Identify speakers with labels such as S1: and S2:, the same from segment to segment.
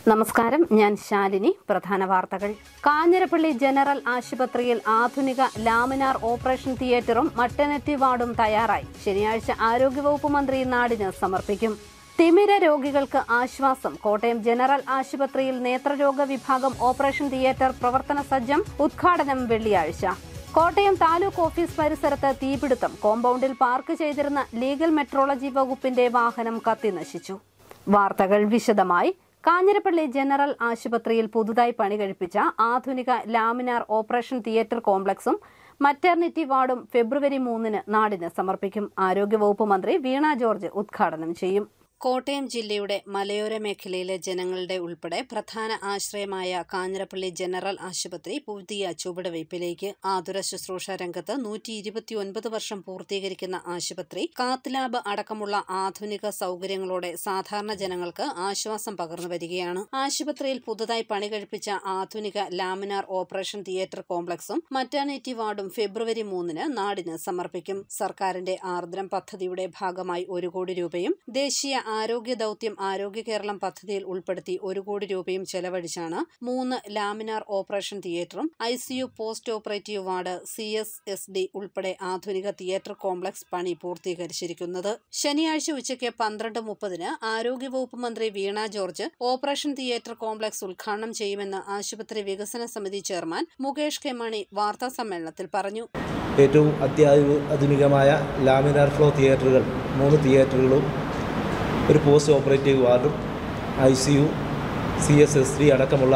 S1: നമസ്കാരം ഞാൻ ശാലിനി പ്രധാന വാർത്തകൾ കാഞ്ഞിരപ്പള്ളി ജനറൽ ആശുപത്രിയിൽ ആധുനിക ലാമിനാർ ഓപ്പറേഷൻ തിയേറ്ററും മട്ടനറ്റി വാർഡും തയ്യാറായി ശനിയാഴ്ച ആരോഗ്യവകുപ്പ് മന്ത്രി നാടിന് സമർപ്പിക്കും തിമിര രോഗികൾക്ക് ആശ്വാസം കോട്ടയം ജനറൽ ആശുപത്രിയിൽ നേത്രരോഗ വിഭാഗം ഓപ്പറേഷൻ തിയേറ്റർ പ്രവർത്തന സജ്ജം ഉദ്ഘാടനം വെള്ളിയാഴ്ച കോട്ടയം താലൂക്ക് ഓഫീസ് പരിസരത്ത് തീപിടുത്തം കോമ്പൗണ്ടിൽ പാർക്ക് ചെയ്തിരുന്ന ലീഗൽ മെട്രോളജി വകുപ്പിന്റെ വാഹനം കത്തിനശിച്ചു വാർത്തകൾ വിശദമായി കാഞ്ഞിരപ്പള്ളി ജനറൽ ആശുപത്രിയിൽ പുതുതായി പണി കഴിപ്പിച്ച ആധുനിക ലാമിനാർ ഓപ്പറേഷൻ തിയേറ്റർ കോംപ്ലക്സും മറ്റർണിറ്റി വാർഡും ഫെബ്രുവരി മൂന്നിന് നാടിന് സമർപ്പിക്കും ആരോഗ്യവകുപ്പ് മന്ത്രി വീണ ജോർജ് ഉദ്ഘാടനം ചെയ്യും കോട്ടയം ജില്ലയുടെ മലയോര മേഖലയിലെ ജനങ്ങളുടെ ഉൾപ്പെടെ പ്രധാന ആശ്രയമായ കാഞ്ഞിരപ്പള്ളി ജനറൽ ആശുപത്രി പുതിയ ചുവടുവയ്പിലേക്ക് ആതുര ശുശ്രൂഷ രംഗത്ത് നൂറ്റി ഇരുപത്തിയൊൻപത് വർഷം പൂർത്തീകരിക്കുന്ന ആശുപത്രി കാത്ത് ലാബ് അടക്കമുള്ള ആധുനിക സൗകര്യങ്ങളോടെ സാധാരണ ജനങ്ങൾക്ക് ആശ്വാസം പകർന്നു വരികയാണ് ആശുപത്രിയിൽ പുതുതായി പണി കഴിപ്പിച്ച ആധുനിക ലാമിനാർ ഓപ്പറേഷൻ തിയേറ്റർ കോംപ്ലക്സും മറ്റേണിറ്റി വാർഡും ഫെബ്രുവരി മൂന്നിന് നാടിന് സമർപ്പിക്കും സർക്കാരിന്റെ ആർദ്രം പദ്ധതിയുടെ ഭാഗമായി ഒരു കോടി രൂപയും ദേശീയ ആരോഗ്യ ദൌത്യം ആരോഗ്യ കേരളം പദ്ധതിയിൽ ഉൾപ്പെടുത്തി ഒരു കോടി രൂപയും ചെലവഴിച്ചാണ് മൂന്ന് ലാമിനാർ ഓപ്പറേഷൻ തിയേറ്ററും I C U post operative ward C S S D ഉൾപ്പെടെ ആധുനിക തിയേറ്റർ കോംപ്ലക്സ് പണി പൂർത്തീകരിച്ചിരിക്കുന്നത് ശനിയാഴ്ച ഉച്ചയ്ക്ക് പന്ത്രണ്ട് മുപ്പതിന് ആരോഗ്യവകുപ്പ് മന്ത്രി Veena George operation theatre complex ഉദ്ഘാടനം ചെയ്യുമെന്ന് ആശുപത്രി വികസന സമിതി ചെയർമാൻ മുകേഷ് കെ മണി വാർത്താ സമ്മേളനത്തിൽ പറഞ്ഞു
S2: ഏറ്റവും അത്യാധുനികമായ ലാമിനാർ ഫ്ലോ തിയേറ്ററുകൾ മൂന്ന് തിയേറ്ററുകളും ഒരു പോസ്റ്റ് ഓപ്പറേറ്റീവ് വാർഡും I C U C S S D അടക്കമുള്ള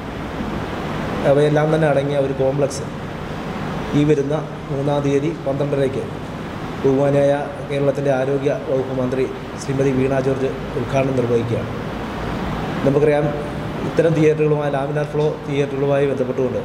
S2: അവയെല്ലാം തന്നെ അടങ്ങിയ ഒരു കോംപ്ലക്സ് ഈ വരുന്ന മൂന്നാം തീയതി പന്ത്രണ്ടരയ്ക്ക് ബഹുമാനായ കേരളത്തിൻ്റെ ആരോഗ്യ വകുപ്പ് മന്ത്രി ശ്രീമതി വീണ ജോർജ് ഉദ്ഘാടനം നിർവഹിക്കുകയാണ് നമുക്കറിയാം ഇത്തരം തിയേറ്ററുകളുമായി ലാമിനാർ ഫ്ലോ തിയേറ്ററുകളുമായി ബന്ധപ്പെട്ടുകൊണ്ട്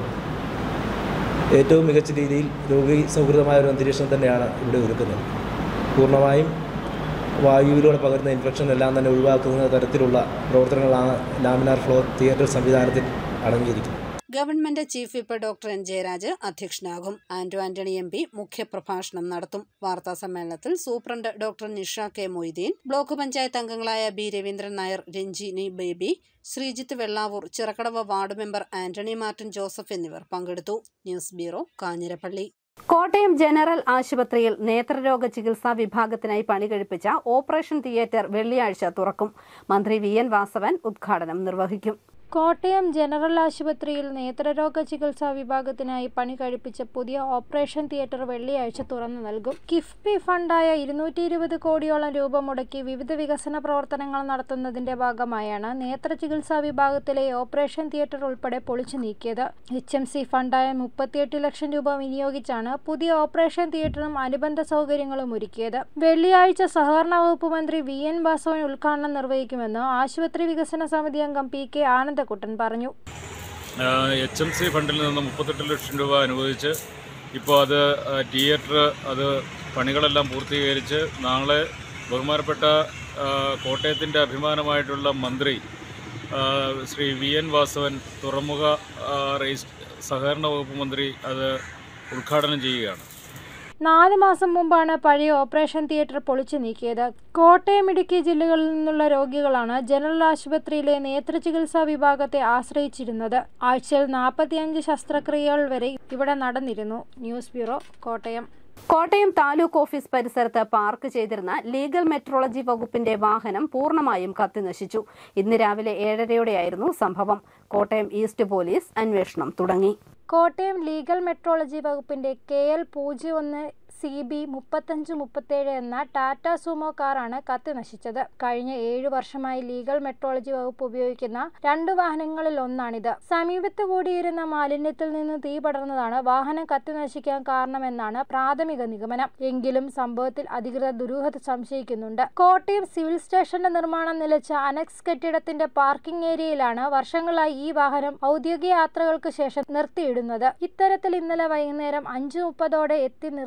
S2: ഏറ്റവും മികച്ച രീതിയിൽ രോഗി സൗഹൃദമായ ഒരു അന്തരീക്ഷം തന്നെയാണ് ഇവിടെ ഒരുക്കുന്നത് പൂർണ്ണമായും വായുവിലൂടെ പകരുന്ന ഇൻഫെക്ഷൻ എല്ലാം തന്നെ ഒഴിവാക്കുന്ന തരത്തിലുള്ള പ്രവർത്തനങ്ങളാണ് ലാമിനാർ ഫ്ലോ തിയേറ്റർ സംവിധാനത്തിൽ അടങ്ങിയിരിക്കുന്നത്
S1: government chief whip doctor N Jayaraj അധ്യക്ഷനാകും ആന്റോ ആന്റണി എം പി മുഖ്യപ്രഭാഷണം നടത്തും വാർത്താ സമ്മേളനത്തിൽ superintendent doctor Nisha K Moideen block panchayat അംഗങ്ങളായ B Raveendran Nair Ranjini Baby Sreejith Vellavoor Chirakkadavu ward member Antony Martin Joseph എന്നിവർ പങ്കെടുത്തു news bureau Kanjirappally Kottayam general ആശുപത്രിയിൽ നേത്രരോഗ ചികിത്സാ വിഭാഗത്തിനായി പണി കഴിപ്പിച്ച ഓപ്പറേഷൻ തിയേറ്റർ വെള്ളിയാഴ്ച തുറക്കും മന്ത്രി വി എൻ വാസവൻ ഉദ്ഘാടനം നിർവഹിക്കും
S3: കോട്ടയം ജനറൽ ആശുപത്രിയിൽ നേത്രരോഗ ചികിത്സാ വിഭാഗത്തിനായി പണി കഴിപ്പിച്ച പുതിയ ഓപ്പറേഷൻ തിയേറ്റർ വെള്ളിയാഴ്ച തുറന്നു നൽകും കിഫ്ബി ഫണ്ടായ ഇരുന്നൂറ്റി ഇരുപത് കോടിയോളം രൂപ മുടക്കി വിവിധ വികസന പ്രവർത്തനങ്ങൾ നടത്തുന്നതിന്റെ ഭാഗമായാണ് നേത്ര ചികിത്സാ വിഭാഗത്തിലെ ഓപ്പറേഷൻ തിയേറ്റർ ഉൾപ്പെടെ പൊളിച്ചു നീക്കിയത് എച്ച് എം സി ഫണ്ടായ മുപ്പത്തിയെട്ട് ലക്ഷം രൂപ വിനിയോഗിച്ചാണ് പുതിയ ഓപ്പറേഷൻ തിയേറ്ററും അനുബന്ധ സൗകര്യങ്ങളും ഒരുക്കിയത് വെള്ളിയാഴ്ച സഹകരണ വകുപ്പ് മന്ത്രി വി എൻ വാസവൻ ഉദ്ഘാടനം നിർവഹിക്കുമെന്ന് ആശുപത്രി വികസന സമിതി അംഗം പി കെ ആനന്ദ കുട്ടൻ പറഞ്ഞു
S4: എച്ച് എം സി ഫണ്ടിൽ നിന്ന് മുപ്പത്തെട്ട് ലക്ഷം രൂപ അനുവദിച്ച് ഇപ്പോൾ അത് ആ, തിയേറ്റർ അത് പണികളെല്ലാം പൂർത്തീകരിച്ച് നാളെ ബഹുമാനപ്പെട്ട ആ, കോട്ടയത്തിൻ്റെ അഭിമാനമായിട്ടുള്ള മന്ത്രി ആ, ശ്രീ വി എൻ വാസവൻ തുറമുഖ ആ, റെയിസ് സഹകരണ വകുപ്പ് മന്ത്രി അത് ഉദ്ഘാടനം ചെയ്യുകയാണ്
S3: നാല് മാസം മുമ്പാണ് പഴയ ഓപ്പറേഷൻ തിയേറ്റർ പൊളിച്ചു നീക്കിയത് കോട്ടയം ഇടുക്കി ജില്ലകളിൽ നിന്നുള്ള രോഗികളാണ് ജനറൽ ആശുപത്രിയിലെ നേത്ര ചികിത്സാ വിഭാഗത്തെ ആശ്രയിച്ചിരുന്നത് ആഴ്ചയിൽ നാൽപ്പത്തിയഞ്ച് ശസ്ത്രക്രിയകൾ വരെ ഇവിടെ നടന്നിരുന്നു news bureau Kottayam
S1: Kottayam taluk office പരിസരത്ത് പാർക്ക് ചെയ്തിരുന്ന ലീഗൽ മെട്രോളജി വകുപ്പിന്റെ വാഹനം പൂർണ്ണമായും കത്തിനശിച്ചു ഇന്ന് രാവിലെ ഏഴരയോടെയായിരുന്നു സംഭവം കോട്ടയം ഈസ്റ്റ് പോലീസ് അന്വേഷണം തുടങ്ങി
S3: കോട്ടയം ലീഗൽ മെട്രോളജി വകുപ്പിന്റെ കെ എൽ പൂജ്യം ഒന്ന് സി ബി മുപ്പത്തഞ്ച് മുപ്പത്തേഴ് എന്ന ടാറ്റ സുമോ കാറാണ് കത്തി നശിച്ചത് കഴിഞ്ഞ ഏഴു വർഷമായി ലീഗൽ മെട്രോളജി വകുപ്പ് ഉപയോഗിക്കുന്ന രണ്ട് വാഹനങ്ങളിൽ ഒന്നാണിത് സമീപത്ത് കൂടിയിരുന്ന മാലിന്യത്തിൽ നിന്ന് തീ പടർന്നതാണ് വാഹനം കത്തി നശിക്കാൻ കാരണമെന്നാണ് പ്രാഥമിക നിഗമനം എങ്കിലും സംഭവത്തിൽ അധികൃതർ ദുരൂഹത സംശയിക്കുന്നുണ്ട് കോട്ടയം സിവിൽ സ്റ്റേഷന്റെ നിർമ്മാണം നിലച്ച അനക്സ് കെട്ടിടത്തിന്റെ പാർക്കിംഗ് ഏരിയയിലാണ് വർഷങ്ങളായി ഈ വാഹനം ഔദ്യോഗിക യാത്രകൾക്ക് ശേഷം നിർത്തിയിടുന്നത് ഇത്തരത്തിൽ ഇന്നലെ വൈകുന്നേരം അഞ്ചു മുപ്പതോടെ എത്തി നിർത്തിയിട്ടിരുന്ന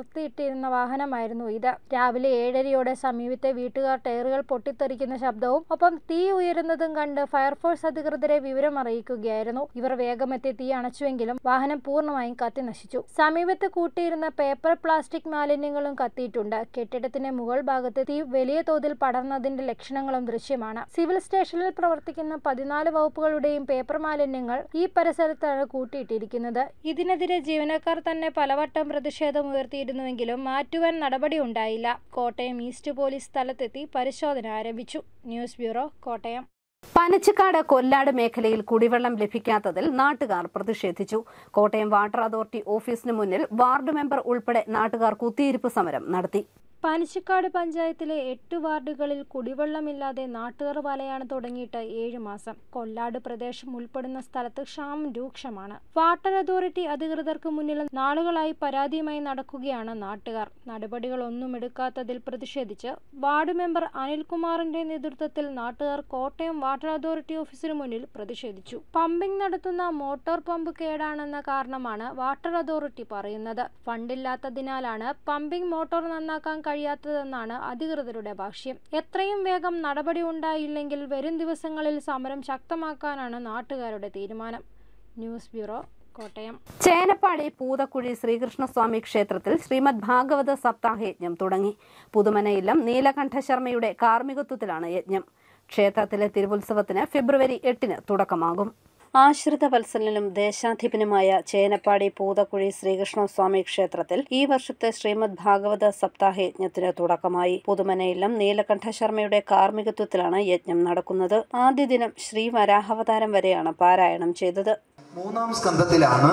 S3: നിർത്തിയിരുന്ന വാഹനമായിരുന്നു ഇത് രാവിലെ ഏഴരയോടെ സമീപത്തെ വീട്ടുകാർ ടയറുകൾ പൊട്ടിത്തെറിക്കുന്ന ശബ്ദവും ഒപ്പം തീ ഉയരുന്നതും കണ്ട് ഫയർഫോഴ്സ് അധികൃതരെ വിവരം അറിയിക്കുകയായിരുന്നു ഇവർ വേഗമെത്തി തീ അണച്ചുവെങ്കിലും വാഹനം പൂർണ്ണമായും കത്തി നശിച്ചു സമീപത്ത് കൂട്ടിയിരുന്ന പേപ്പർ പ്ലാസ്റ്റിക് മാലിന്യങ്ങളും കത്തിയിട്ടുണ്ട് കെട്ടിടത്തിന്റെ മുകൾ ഭാഗത്ത് തീ വലിയ തോതിൽ പടർന്നതിന്റെ ലക്ഷണങ്ങളും ദൃശ്യമാണ് സിവിൽ സ്റ്റേഷനിൽ പ്രവർത്തിക്കുന്ന പതിനാല് വകുപ്പുകളുടെയും പേപ്പർ മാലിന്യങ്ങൾ ഈ പരിസരത്താണ് കൂട്ടിയിട്ടിരിക്കുന്നത് ഇതിനെതിരെ ജീവനക്കാർ തന്നെ പലവട്ടം പ്രതിഷേധം ഉയർത്തിയിരുന്നുവെങ്കിലും മാറ്റുവാൻ നടപടി ഉണ്ടായില്ല കോട്ടയം ഈസ്റ്റ് പോലീസ് സ്ഥലത്തെത്തി പരിശോധന ആരംഭിച്ചു ന്യൂസ് ബ്യൂറോ കോട്ടയം
S1: പനച്ചിക്കാട് കൊല്ലാട് മേഖലയിൽ കുടിവെള്ളം ലഭിക്കാത്തതിൽ നാട്ടുകാർ പ്രതിഷേധിച്ചു കോട്ടയം വാട്ടർ അതോറിറ്റി ഓഫീസിന് മുന്നിൽ വാർഡ് മെമ്പർ ഉൾപ്പെടെ നാട്ടുകാർ കുത്തിയിരിപ്പ് സമരം നടത്തി
S3: പനച്ചിക്കാട് പഞ്ചായത്തിലെ എട്ട് വാർഡുകളിൽ കുടിവെള്ളമില്ലാതെ നാട്ടുകാർ വലയാണ് തുടങ്ങിയിട്ട് ഏഴു മാസം കൊല്ലാട് പ്രദേശം ഉൾപ്പെടുന്ന സ്ഥലത്ത് ക്ഷാമം രൂക്ഷമാണ് വാട്ടർ അതോറിറ്റി അധികൃതർക്ക് മുന്നിൽ നാളുകളായി പരാതിയുമായി നടക്കുകയാണ് നാട്ടുകാർ നടപടികളൊന്നും എടുക്കാത്തതിൽ പ്രതിഷേധിച്ച് വാർഡ് മെമ്പർ അനിൽകുമാറിന്റെ നേതൃത്വത്തിൽ നാട്ടുകാർ കോട്ടയം വാട്ടർ അതോറിറ്റി ഓഫീസിന് മുന്നിൽ പ്രതിഷേധിച്ചു പമ്പിംഗ് നടത്തുന്ന മോട്ടോർ പമ്പ് കേടാണെന്ന കാരണമാണ് വാട്ടർ അതോറിറ്റി പറയുന്നത് ഫണ്ടില്ലാത്തതിനാലാണ് പമ്പിംഗ് മോട്ടോർ നന്നാക്കാൻ കഴിയാത്തതെന്നാണ് അധികൃതരുടെ ഭാഷ്യം എത്രയും വേഗം നടപടി ഉണ്ടായില്ലെങ്കിൽ വരും ദിവസങ്ങളിൽ സമരം ശക്തമാക്കാനാണ് നാട്ടുകാരുടെ തീരുമാനം ന്യൂസ് ബ്യൂറോ കോട്ടയം
S1: ചേനപ്പാടി പൂതക്കുഴി ശ്രീകൃഷ്ണസ്വാമി ക്ഷേത്രത്തിൽ ശ്രീമദ് ഭാഗവത സപ്താഹ യജ്ഞം തുടങ്ങി പുതുമനയില്ലം നീലകണ്ഠ ശർമ്മയുടെ കാർമ്മികത്വത്തിലാണ് യജ്ഞം ക്ഷേത്രത്തിലെ തിരുവുത്സവത്തിന് ഫെബ്രുവരി എട്ടിന് തുടക്കമാകും ആശ്രിത വത്സലനും ദേശാധിപനുമായ ചേനപ്പാടി പൂതക്കുഴി ശ്രീകൃഷ്ണസ്വാമി ക്ഷേത്രത്തിൽ ഈ വർഷത്തെ ശ്രീമദ് ഭാഗവത സപ്താഹ യജ്ഞത്തിന് തുടക്കമായി പുതുമനയില്ലം നീലകണ്ഠ ശർമ്മയുടെ കാർമ്മികത്വത്തിലാണ് യജ്ഞം നടക്കുന്നത് ആദ്യ ദിനം ശ്രീ വരാഹാവതാരം വരെയാണ് പാരായണം ചെയ്തത്
S5: മൂന്നാം സ്കന്ധത്തിലാണ്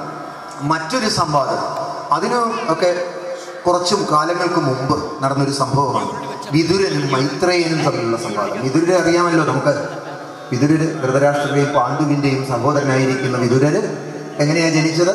S5: മറ്റൊരു സംവാദം അതിന് ഒക്കെ കുറച്ചും കാലങ്ങൾക്ക് മുമ്പ് നടന്നൊരു സംഭവമാണ് വിതുരനും മൈത്രേയനും തമ്മിലുള്ള സംവാദം വിതുരരെ അറിയാമല്ലോ നമുക്ക് വിതുരര് ധൃതരാഷ്ട്രന്റെയും പാണ്ഡുവിന്റെയും സഹോദരനായിരിക്കുന്ന വിതുരര് എങ്ങനെയാ ജനിച്ചത്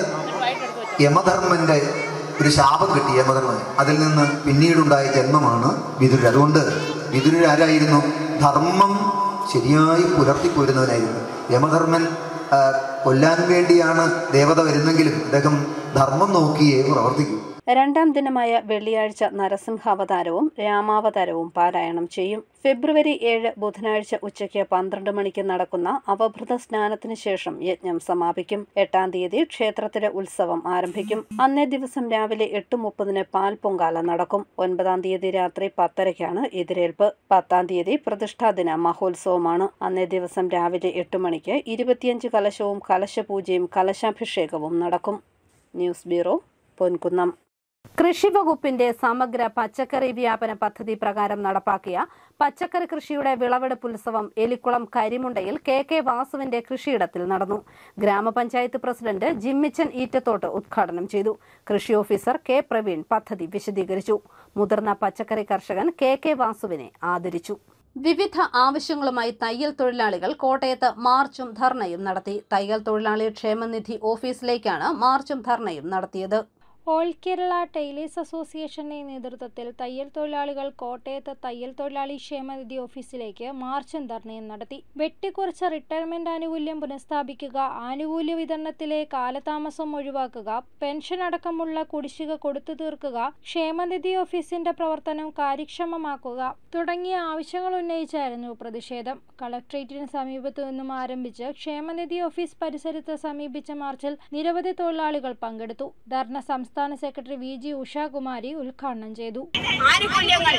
S5: യമധർമ്മന്റെ ഒരു ശാപം കിട്ടി യമധർമ്മന് അതിൽ നിന്ന് പിന്നീടുണ്ടായ ജന്മമാണ് വിതുരർ അതുകൊണ്ട് വിതുരർ ആരായിരുന്നു ധർമ്മം ശരിയായി പുലർത്തിപ്പോരുന്നവനായിരുന്നു യമധർമ്മൻ ആ, കൊല്ലാൻ വേണ്ടിയാണ് ദേവത വരുന്നെങ്കിലും അദ്ദേഹം ധർമ്മം നോക്കിയേ പ്രവർത്തിക്കൂ
S1: രണ്ടാം ദിനമായ വെള്ളിയാഴ്ച നരസിംഹാവതാരവും രാമാവതാരവും പാരായണം ചെയ്യും ഫെബ്രുവരി ഏഴ് ബുധനാഴ്ച ഉച്ചയ്ക്ക് പന്ത്രണ്ട് മണിക്ക് നടക്കുന്ന അവഭൃത സ്നാനത്തിന് ശേഷം യജ്ഞം സമാപിക്കും എട്ടാം തീയതി ക്ഷേത്രത്തിലെ ഉത്സവം ആരംഭിക്കും അന്നേ ദിവസം രാവിലെ എട്ട് മുപ്പതിന് പാൽ പൊങ്കാല നടക്കും ഒൻപതാം തീയതി രാത്രി പത്തരയ്ക്കാണ് എതിരേൽപ്പ് പത്താം തീയതി പ്രതിഷ്ഠാദിന മഹോത്സവമാണ് അന്നേ ദിവസം രാവിലെ എട്ട് മണിക്ക് ഇരുപത്തിയഞ്ച് കലശവും കലശപൂജയും കലശാഭിഷേകവും നടക്കും ന്യൂസ് ബ്യൂറോ പൊൻകുന്നം കൃഷി വകുപ്പിന്റെ സമഗ്ര പച്ചക്കറി വ്യാപന പദ്ധതി പ്രകാരം നടപ്പാക്കിയ പച്ചക്കറി കൃഷിയുടെ വിളവെടുപ്പ് ഉത്സവം എലിക്കുളം കരിമുണ്ടയിൽ കെ കെ വാസുവിന്റെ കൃഷിയിടത്തിൽ നടന്നു ഗ്രാമപഞ്ചായത്ത് പ്രസിഡന്റ് ജിമ്മിച്ചൻ ഈറ്റത്തോട്ട് ഉദ്ഘാടനം ചെയ്തു കൃഷി ഓഫീസർ കെ പ്രവീൺ പദ്ധതി വിശദീകരിച്ചു മുതിർന്ന പച്ചക്കറി കർഷകൻ കെ കെ വാസുവിനെ ആദരിച്ചു വിവിധ ആവശ്യങ്ങളുമായി തയ്യൽ തൊഴിലാളികൾ കോട്ടയത്ത് മാർച്ചും ധർണയും നടത്തി തയ്യൽ തൊഴിലാളി ക്ഷേമനിധി ഓഫീസിലേക്കാണ് മാർച്ചും ധർണയും നടത്തിയത്
S3: ഓൾ കേരള ടൈലേഴ്സ് അസോസിയേഷന്റെ നേതൃത്വത്തിൽ തയ്യൽ തൊഴിലാളികൾ കോട്ടയത്ത് തയ്യൽ തൊഴിലാളി ക്ഷേമനിധി ഓഫീസിലേക്ക് മാർച്ചും ധർണയും നടത്തി വെട്ടിക്കുറച്ച റിട്ടയർമെന്റ് ആനുകൂല്യം പുനഃസ്ഥാപിക്കുക ആനുകൂല്യ വിതരണത്തിലെ കാലതാമസം ഒഴിവാക്കുക പെൻഷൻ അടക്കമുള്ള കുടിശ്ശിക കൊടുത്തു തീർക്കുക ക്ഷേമനിധി ഓഫീസിന്റെ പ്രവർത്തനം കാര്യക്ഷമമാക്കുക തുടങ്ങിയ ആവശ്യങ്ങൾ ഉന്നയിച്ചായിരുന്നു പ്രതിഷേധം കളക്ട്രേറ്റിന് സമീപത്തു നിന്നും ആരംഭിച്ച് ക്ഷേമനിധി ഓഫീസ് പരിസരത്ത് സമീപിച്ച മാർച്ചിൽ നിരവധി തൊഴിലാളികൾ പങ്കെടുത്തു ധർണ സംസ്ഥാന സെക്രട്ടറി വി ജി ഉഷാകുമാരി ഉദ്ഘാടനം ചെയ്തു
S6: ആനുകൂല്യങ്ങൾ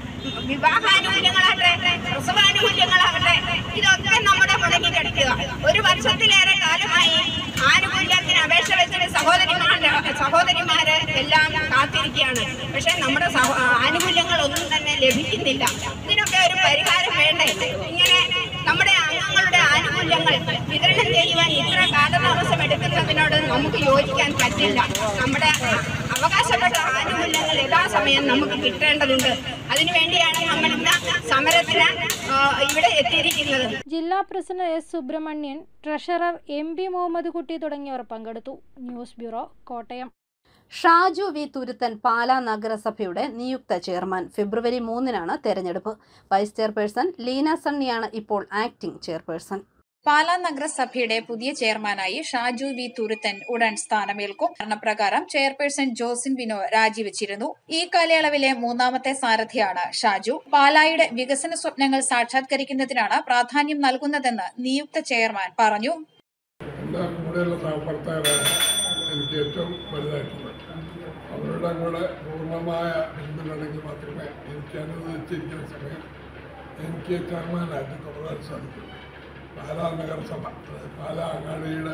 S6: വിവാഹാനുകൂല്യങ്ങളാകട്ടെ പ്രസവാനുകൂല്യങ്ങളാകട്ടെ ഇതൊക്കെ നമ്മുടെ മുടങ്ങി കിടക്കുക ഒരു വർഷത്തിലേറെ കാലമായി ആനുകൂല്യത്തിന് അപേക്ഷ വെച്ചിട്ട് സഹോദരിമാരുടെ സഹോദരിമാര് എല്ലാം കാത്തിരിക്കുകയാണ് പക്ഷെ നമ്മുടെ സഹോ- ആനുകൂല്യങ്ങളൊന്നും തന്നെ ലഭിക്കുന്നില്ല ഇതിനൊക്കെ ഒരു പരിഹാരം വേണ്ടേ ഇങ്ങനെ നമ്മുടെ അംഗങ്ങളുടെ ആനുകൂല്യങ്ങൾ വിതരണം ചെയ്യുവാൻ ഇത്ര കാലതാമസം എടുക്കുന്നതിനോട് നമുക്ക് യോജിക്കാൻ പറ്റില്ല നമ്മുടെ അവകാശപ്പെട്ട ആനുകൂല്യങ്ങൾ യഥാസമയം നമുക്ക് കിട്ടേണ്ടതുണ്ട് അതിനുവേണ്ടിയാണ് നമ്മൾ ഇന്ന് സമരത്തിന് ആ, ഇവിടെ എത്തിയിരിക്കുന്നത്
S3: ജില്ലാ president S Subramanian treasurer M P Muhammad Kutty തുടങ്ങിയവർ പങ്കെടുത്തു news bureau Kottayam
S1: Shaju V Thuruthan Pala നഗരസഭയുടെ നിയുക്ത ചെയർമാൻ ഫെബ്രുവരി മൂന്നിനാണ് തെരഞ്ഞെടുപ്പ് വൈസ് ചെയർപേഴ്സൺ ലീന സണ്ണിയാണ് ഇപ്പോൾ ആക്ടിംഗ് ചെയർപേഴ്സൺ
S7: പാലാ നഗരസഭയുടെ പുതിയ ചെയർമാനായി ഷാജു വി തുരുത്തൻ ഉടൻ സ്ഥാനമേൽക്കും ഭരണപ്രകാരം ചെയർപേഴ്സൺ ജോസിൻ വിനോ രാജിവെച്ചിരുന്നു ഈ കാലയളവിലെ മൂന്നാമത്തെ സാരഥിയാണ് ഷാജു പാലായുടെ വികസന സ്വപ്നങ്ങൾ സാക്ഷാത്കരിക്കുന്നതിനാണ് പ്രാധാന്യം നൽകുന്നതെന്ന് നിയുക്ത ചെയർമാൻ പറഞ്ഞു
S8: എൻ്റെ കൂടെയുള്ള സഹപ്രവർത്തകരാണ് എനിക്ക് ഏറ്റവും വലുതായിട്ടുള്ളത് അവരുടെ കൂടെ പൂർണ്ണമായ പിന്തുണയെങ്കിൽ മാത്രമേ എനിക്ക് അനുവദിച്ചിരിക്കുന്ന സമയം എനിക്ക് ചെയർമാനായിട്ട് തുടരാൻ സാധിക്കൂ പാലാ നഗരസഭ അതായത് പാലാ അങ്ങാടിയുടെ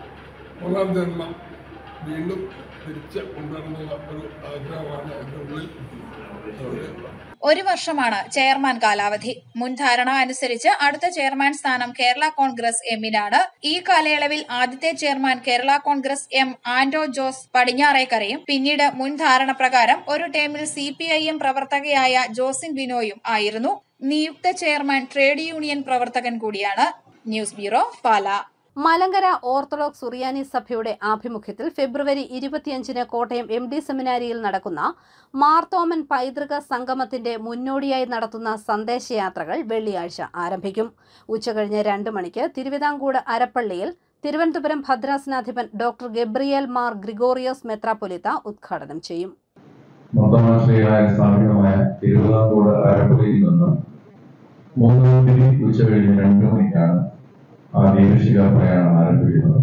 S8: പുനർജന്മം വീണ്ടും തിരിച്ച് കൊണ്ടുവരണമെന്നുള്ള ഒരു ആഗ്രഹമാണ് എൻ്റെ ഉള്ളിൽ അതുകൊണ്ട്
S7: ഒരു വർഷമാണ് ചെയർമാൻ കാലാവധി മുൻ ധാരണ അനുസരിച്ച് അടുത്ത ചെയർമാൻ സ്ഥാനം കേരള കോൺഗ്രസ് എമ്മിനാണ് ഈ കാലയളവിൽ ആദ്യത്തെ ചെയർമാൻ കേരള കോൺഗ്രസ് എം ആന്റോ ജോസ് പടിഞ്ഞാറേക്കരയും പിന്നീട് മുൻ ധാരണ പ്രകാരം ഒരു ടേമിൽ സി പി ഐ എം പ്രവർത്തകയായ ജോസിൻ ബിനോയും ആയിരുന്നു നിയുക്ത ചെയർമാൻ ട്രേഡ് യൂണിയൻ പ്രവർത്തകൻ കൂടിയാണ് news bureau Pala
S1: Malankara orthodox Suriyani സഭയുടെ ആഭിമുഖ്യത്തിൽ ഫെബ്രുവരി ഇരുപത്തിയഞ്ചിന് കോട്ടയം എം ഡി സെമിനാരിയിൽ നടക്കുന്ന മാർത്തോമൻ പൈതൃക സംഗമത്തിന്റെ മുന്നോടിയായി നടത്തുന്ന സന്ദേശയാത്രകൾ വെള്ളിയാഴ്ച ആരംഭിക്കും ഉച്ചകഴിഞ്ഞ് രണ്ട് മണിക്ക് തിരുവിതാംകൂട് അരപ്പള്ളിയിൽ തിരുവനന്തപുരം ഭദ്രാസനാധിപൻ ഡോക്ടർ ഗബ്രിയേൽ മാർ ഗ്രിഗോറിയോസ് മെത്രാപ്പൊലിത്ത ഉദ്ഘാടനം ചെയ്യും
S9: മൊത്തമാശ്രയായ സ്ഥാപിതമായ തിരുവിതാംകൂട് അരപ്പുഴയിൽ നിന്ന് മൂന്ന് മണി ഉച്ച കഴിഞ്ഞ് രണ്ടു മണിക്കാണ് ആ ദീപശിഖ പ്രയാണം ആരംഭിക്കുന്നത്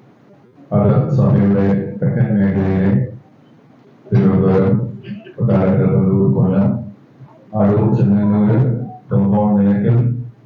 S9: അത് സഭയുടെ തെക്കൻ മേഖലയിലെ തിരുവനന്തപുരം കൊട്ടാരക്കര തല്ലൂർ കൊല്ലം അടൂർ ചെങ്ങന്നൂര് തുമ്പം നിലയ്ക്കൽ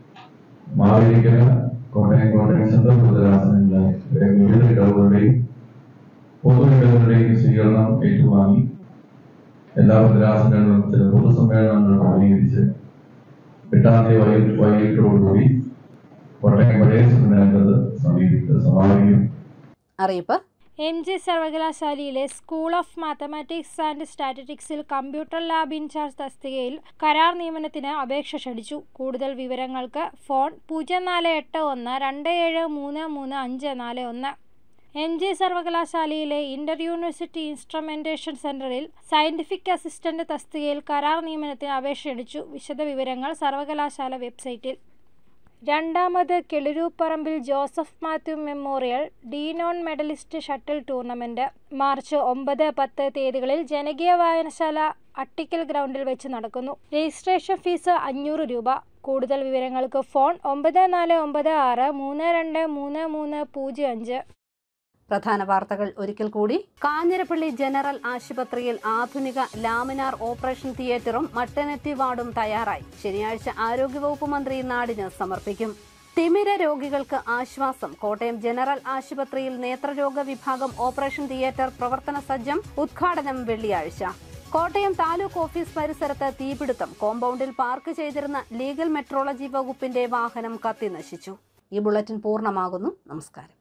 S9: മാവേലിക്കര കോട്ടയം കോട്ടയം സെൻട്രൽ ഭദ്രാസനങ്ങളിലെ വിവിധ ഇടവുകളുടെയും പൊതുയിടങ്ങളുടെയും സ്വീകരണം ഏറ്റുവാങ്ങി എല്ലാ ഭദ്രാസനങ്ങളിലും ചില പൊതുസമ്മേളനങ്ങൾ ക്രമീകരിച്ച് എട്ടാം തീയതി വൈകിട്ട് വൈകിട്ടോടുകൂടി കോട്ടയം പഴയ സെമിനാറിൽ സമീപിക്കുക സമാപിക്കും
S1: അറിയിപ്പ്
S3: എം ജി സർവകലാശാലയിലെ സ്കൂൾ ഓഫ് മാത്തമാറ്റിക്സ് ആൻഡ് സ്റ്റാറ്റിസ്റ്റിക്സിൽ കമ്പ്യൂട്ടർ ലാബ് ഇൻചാർജ് തസ്തികയിൽ കരാർ നിയമനത്തിന് അപേക്ഷ ക്ഷണിച്ചു കൂടുതൽ വിവരങ്ങൾക്ക് ഫോൺ പൂജ്യം നാല് എട്ട് ഒന്ന് രണ്ട് ഏഴ് മൂന്ന് മൂന്ന് അഞ്ച് നാല് ഒന്ന് എം ജി സർവകലാശാലയിലെ ഇന്റർ യൂണിവേഴ്സിറ്റി ഇൻസ്ട്രുമെന്റേഷൻ സെന്ററിൽ സയന്റിഫിക് അസിസ്റ്റന്റ് തസ്തികയിൽ കരാർ നിയമനത്തിന് അപേക്ഷ ക്ഷണിച്ചു വിശദവിവരങ്ങൾ സർവകലാശാല വെബ്സൈറ്റിൽ രണ്ടാമത് കിളിരൂപ്പറമ്പിൽ ജോസഫ് മാത്യു മെമ്മോറിയൽ ഡീനോൺ മെഡലിസ്റ്റ് ഷട്ടിൽ ടൂർണമെന്റ് മാർച്ച് ഒമ്പത് പത്ത് തീയതികളിൽ ജനകീയ വായനശാല അട്ടിക്കൽ ഗ്രൗണ്ടിൽ വെച്ച് നടക്കുന്നു രജിസ്ട്രേഷൻ ഫീസ് അഞ്ഞൂറ് രൂപ കൂടുതൽ വിവരങ്ങൾക്ക് ഫോൺ ഒമ്പത് നാല് ഒമ്പത് ആറ് മൂന്ന് രണ്ട് മൂന്ന് മൂന്ന് പൂജ്യം അഞ്ച്
S1: പ്രധാന വാർത്തകൾ ഒരിക്കൽ കൂടി കാഞ്ഞിരപ്പള്ളി ജനറൽ ആശുപത്രിയിൽ ആധുനിക ലാമിനാർ ഓപ്പറേഷൻ തിയേറ്ററും മട്ടനറ്റി വാർഡും തയ്യാറായി ശനിയാഴ്ച ആരോഗ്യവകുപ്പ് മന്ത്രി നാടിന് സമർപ്പിക്കും തിമിര രോഗികൾക്ക് ആശ്വാസം കോട്ടയം ജനറൽ ആശുപത്രിയിൽ നേത്രരോഗ വിഭാഗം ഓപ്പറേഷൻ തിയേറ്റർ പ്രവർത്തന സജ്ജം ഉദ്ഘാടനം വെള്ളിയാഴ്ച കോട്ടയം താലൂക്ക് ഓഫീസ് പരിസരത്ത് തീപിടുത്തം കോമ്പൗണ്ടിൽ പാർക്ക് ചെയ്തിരുന്ന ലീഗൽ മെട്രോളജി വകുപ്പിന്റെ വാഹനം കത്തിനശിച്ചു ഈ ബുള്ളറ്റിൻ പൂർണ്ണമാകുന്നു നമസ്കാരം